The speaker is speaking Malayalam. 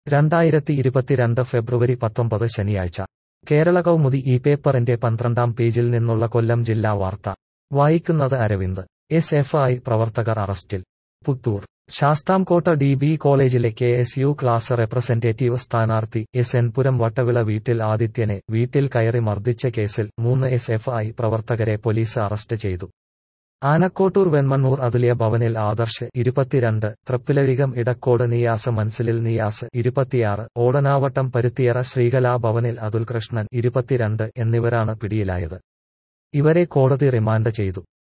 രണ്ടായിരത്തി ഇരുപത്തിരണ്ട് ഫെബ്രുവരി പത്തൊമ്പത് ശനിയാഴ്ച കേരള കൗമുദി ഈ പേപ്പറിന്റെ പന്ത്രണ്ടാം പേജിൽ നിന്നുള്ള കൊല്ലം ജില്ലാ വാർത്ത വായിക്കുന്നത് അരവിന്ദ് എസ് എഫ് ഐ പ്രവർത്തകർ അറസ്റ്റിൽ പുത്തൂർ ശാസ്താംകോട്ട ഡി ബി കോളേജിലെ K S U class representative സ്ഥാനാർത്ഥി എസ് എൻ പുരം വട്ടവിള വീട്ടിൽ ആദിത്യനെ വീട്ടിൽ കയറി മർദ്ദിച്ച കേസിൽ മൂന്ന് എസ് എഫ് ഐ പ്രവർത്തകരെ പോലീസ് അറസ്റ്റ് ചെയ്തു ആനക്കോട്ടൂർ വെൺമണ്ണൂർ അതുലിയ ഭവനിൽ ആദർശ് ഇരുപത്തിരണ്ട് തൃപ്പിലഴികം ഇടക്കോട് നിയാസ് മൻസിലിൽ നിയാസ് ഇരുപത്തിയാറ് ഓടനാവട്ടം പരുത്തിയറ ശ്രീകലാ ഭവനിൽ അതുൽ കൃഷ്ണൻ ഇരുപത്തിരണ്ട് എന്നിവരാണ് പിടിയിലായത് ഇവരെ കോടതി റിമാൻഡ് ചെയ്തു